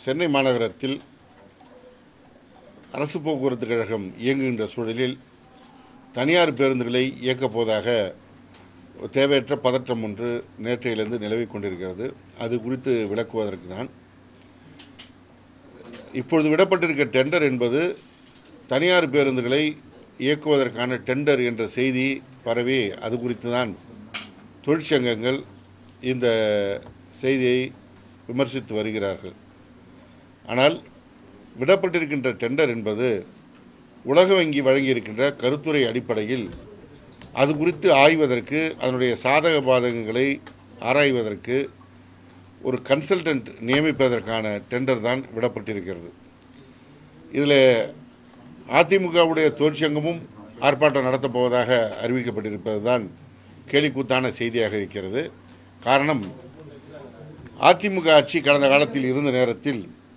சென்னை மாநகரத்தில் அரசு போக்குவரத்து கழகம் இயங்குகின்ற சூழலில் தனியார் பேருந்துகளை இயக்கப் போவதாக தேவையற்ற பதற்றம் ஒன்று நேற்றையிலிருந்து நிலவிக் கொண்டிருக்கிறது அது குறித்து விளக்குவதற்கு தான் இப்பொழுது விடப்பட்டிருக்க டெண்டர் என்பது தனியார் பேருந்துகளை இயக்குவதற்கான டெண்டர் என்ற செய்தி பரவி அது குறித்து தான் தொழிற்சங்கங்கள் இந்த செய்தியை விமர்சித்து வருகிறார்கள் ஆனால் விடப்பட்டிருக்கின்ற டெண்டர் என்பது உலக வங்கி வழங்கியிருக்கின்ற கருத்துரை அடிப்படையில் அது குறித்து ஆய்வதற்கு அதனுடைய சாதக பாதகங்களை ஆராய்வதற்கு ஒரு கன்சல்டன்ட் நியமிப்பதற்கான டெண்டர் தான் விடப்பட்டிருக்கிறது இதில் அதிமுகவுடைய தொழிற்சங்கமும் ஆர்ப்பாட்டம் நடத்தப் போவதாக அறிவிக்கப்பட்டிருப்பது தான் கேலிக்கூத்தான செய்தியாக இருக்கிறது காரணம் அதிமுக ஆட்சி கடந்த காலத்தில் இருந்த நேரத்தில்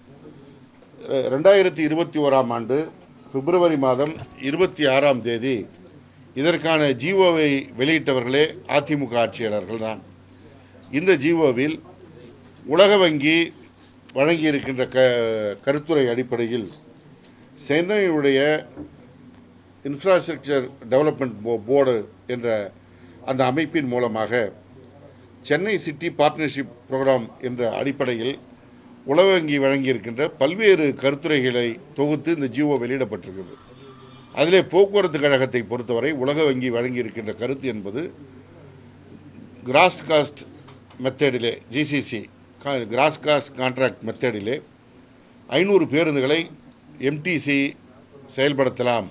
அஹ், ரெண்டாயிரத்தி இருபத்தி ஓராம் ஆண்டு பிப்ரவரி மாதம் இருபத்தி ஆறாம் தேதி இதற்கான ஜிஓவை வெளியிட்டவர்களே அதிமுக ஆட்சியாளர்கள் தான் இந்த ஜிஓவில் உலக வங்கி வழங்கியிருக்கின்ற க கருத்துரை அடிப்படையில் சென்னையுடைய இன்ஃப்ராஸ்ட்ரக்சர் டெவலப்மெண்ட் போ போர்டு என்ற அந்த அமைப்பின் மூலமாக சென்னை சிட்டி பார்ட்னர்ஷிப் ப்ரோக்ராம் என்ற அடிப்படையில் உலக வங்கி வழங்கியிருக்கின்ற பல்வேறு கருத்துரைகளை தொகுத்து இந்த ஜிஓ வெளியிடப்பட்டிருக்கிறது அதிலே போக்குவரத்து கழகத்தை பொறுத்தவரை உலக வங்கி வழங்கியிருக்கின்ற கருத்து என்பது கிராஸ் காஸ்ட் மெத்தடிலே ஜிசிசி கிராஸ் காஸ்ட் கான்ட்ராக்ட் மெத்தடிலே ஐநூறு பேருந்துகளை எம்டிசி செயல்படுத்தலாம்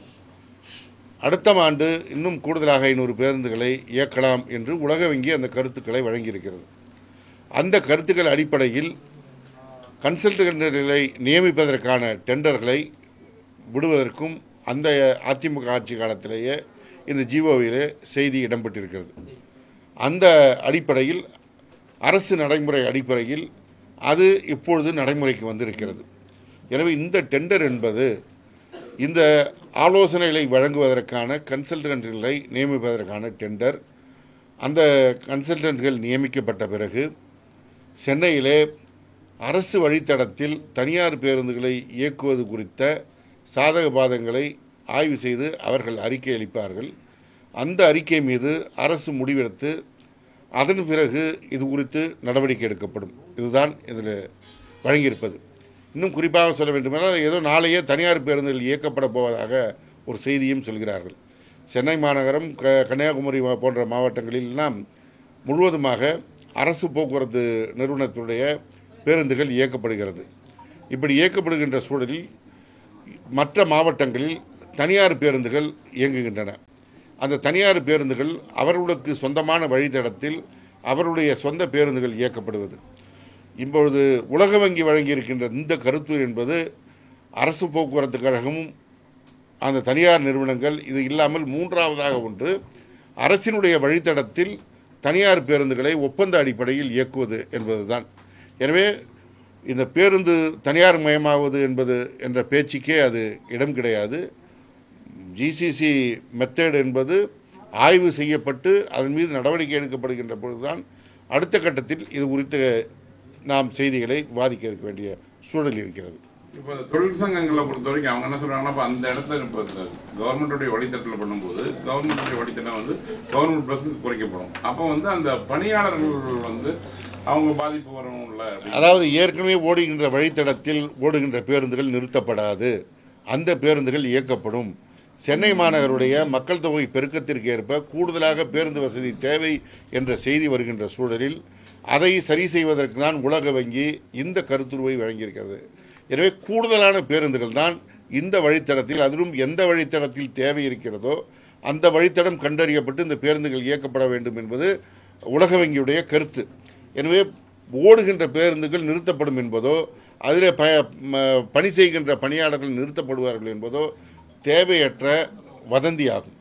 அடுத்த ஆண்டு இன்னும் கூடுதலாக ஐநூறு பேருந்துகளை இயக்கலாம் என்று உலக வங்கி அந்த கருத்துக்களை வழங்கியிருக்கிறது அந்த கருத்துக்கள் அடிப்படையில் கன்சல்டன்ட்களை நியமிப்பதற்கான டெண்டர்களை விடுவதற்கும் அந்த அதிமுக ஆட்சி காலத்திலேயே இந்த ஜிஓவிலே செய்தி இடம்பெற்றிருக்கிறது அந்த அடிப்படையில் அரசு நடைமுறை அடிப்படையில் அது இப்பொழுது நடைமுறைக்கு வந்திருக்கிறது எனவே இந்த டெண்டர் என்பது இந்த ஆலோசனைகளை வழங்குவதற்கான கன்சல்டன்ட்களை நியமிப்பதற்கான டெண்டர் அந்த கன்சல்டன்ட்கள் நியமிக்கப்பட்ட பிறகு சென்னையிலே அரசு வழித்தடத்தில் தனியார் பேருந்துகளை இயக்குவது குறித்த சாதக பாதங்களை ஆய்வு செய்து அவர்கள் அறிக்கை அளிப்பார்கள் அந்த அறிக்கை மீது அரசு முடிவெடுத்து அதன் பிறகு இது குறித்து நடவடிக்கை எடுக்கப்படும் இதுதான் இதில் வழங்கியிருப்பது இன்னும் குறிப்பாக சொல்ல வேண்டுமென்றால் ஏதோ நாளையே தனியார் பேருந்துகள் இயக்கப்பட போவதாக ஒரு செய்தியும் சொல்கிறார்கள் சென்னை மாநகரம் க கன்னியாகுமரி மா- போன்ற மாவட்டங்களிலெல்லாம் முழுவதுமாக அரசு போக்குவரத்து நிறுவனத்துடைய பேருந்துகள் இயக்கப்படுகிறது இப்படி இயக்கப்படுகின்ற சூழலில் மற்ற மாவட்டங்களில் தனியார் பேருந்துகள் இயங்குகின்றன அந்த தனியார் பேருந்துகள் அவர்களுக்கு சொந்தமான வழித்தடத்தில் அவருடைய சொந்த பேருந்துகள் இயக்கப்படுவது இப்பொழுது உலக வங்கி வழங்கியிருக்கின்ற இந்த கருத்து என்பது அரசு போக்குவரத்து கழகமும் அந்த தனியார் நிறுவனங்கள் இது இல்லாமல் மூன்றாவதாக ஒன்று அரசினுடைய வழித்தடத்தில் தனியார் பேருந்துகளை ஒப்பந்த அடிப்படையில் இயக்குவது என்பதுதான் எனவே இந்த பேருந்து தனியார் மயமாவது என்பது என்ற பேச்சுக்கே அது இடம் கிடையாது ஜிசிசி மெத்தட் என்பது ஆய்வு செய்யப்பட்டு அதன் மீது நடவடிக்கை எடுக்கப்படுகின்ற பொழுதுதான் அடுத்த கட்டத்தில் இது குறித்த நாம் செய்திகளை விவாதிக்க இருக்க வேண்டிய சூழல் இருக்கிறது இப்போ இந்த தொழிற்சங்கங்களை பொறுத்த வரைக்கும் அவங்க என்ன சொல்றாங்கன்னா இப்போ அந்த இடத்துல இப்போ இந்த கவர்மெண்ட்டுடைய வழித்தட்டில் பண்ணும்போது கவர்மெண்ட்டுடைய வழித்தடம் வந்து கவர்மெண்ட் பஸ் குறைக்கப்படும் அப்போ வந்து அந்த பணியாளர்கள் வந்து அவங்க பாதிப்பு வரும்ல அப்படின்னு. அதாவது ஏற்கனவே ஓடுகின்ற வழித்தடத்தில் ஓடுகின்ற பேருந்துகள் நிறுத்தப்படாது அந்த பேருந்துகள் இயக்கப்படும் சென்னை மாநகருடைய மக்கள் தொகை பெருக்கத்திற்கு ஏற்ப கூடுதலாக பேருந்து வசதி தேவை என்ற செய்தி வருகின்ற சூழலில் அதை சரி செய்வதற்கு தான் உலக வங்கி இந்த கருத்துருவை வழங்கியிருக்கிறது எனவே கூடுதலான பேருந்துகள் தான் இந்த வழித்தடத்தில் அதிலும் எந்த வழித்தடத்தில் தேவை இருக்கிறதோ அந்த வழித்தடம் கண்டறியப்பட்டு இந்த பேருந்துகள் இயக்கப்பட வேண்டும் என்பது உலக வங்கியுடைய கருத்து எனவே ஓடுகின்ற பேருந்துகள் நிறுத்தப்படும் என்பதோ அதில் ப ம- பணி செய்கின்ற பணியாளர்கள் நிறுத்தப்படுவார்கள் என்பதோ தேவையற்ற வதந்தியாகும்